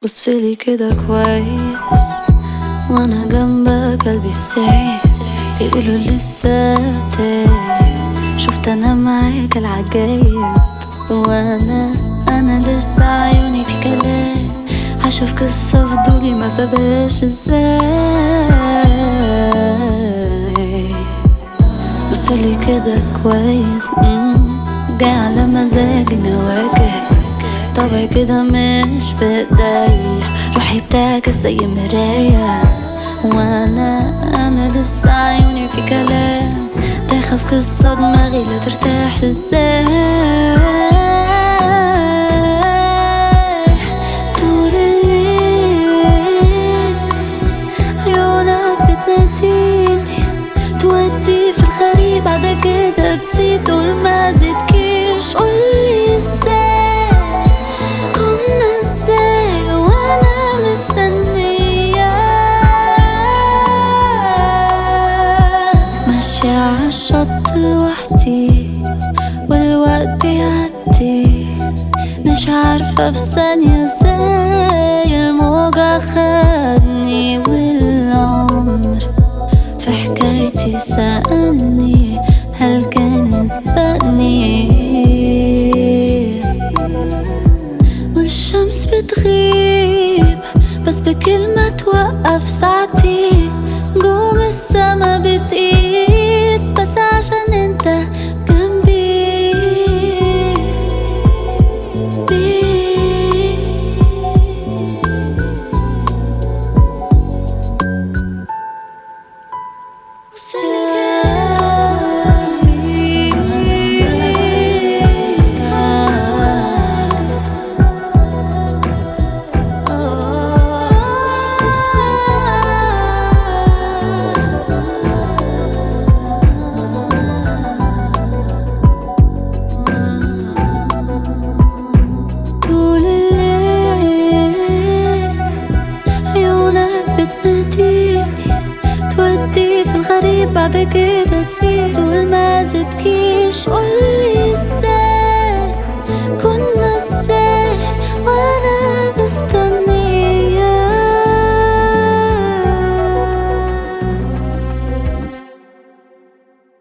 بصلي كده كويس وانا جنبك قلبي سايب يقولوا لسه تايه شفت انا معاك العجايب وانا انا لسه عيوني في كلام هشوف قصة فضولي ما سابهاش ازاي بصلي كده كويس مم، جاي على مزاجي نواجه طبعي كده مش بايديا روحي بتاعك زي مراية وانا انا لسه عيوني في كلام داخل في قصة دماغي لا ترتاح ازاي طول الليل عيونك بتناديني تودي في الغريب بعد كده تزيد طول ما زدكيش قولي ازاي كنا ازاي وانا مستنية ماشية عالشط لوحدي والوقت بيعدي مش عارفة في ثانية ازاي الموجة خدني والعمر في حكايتي سألني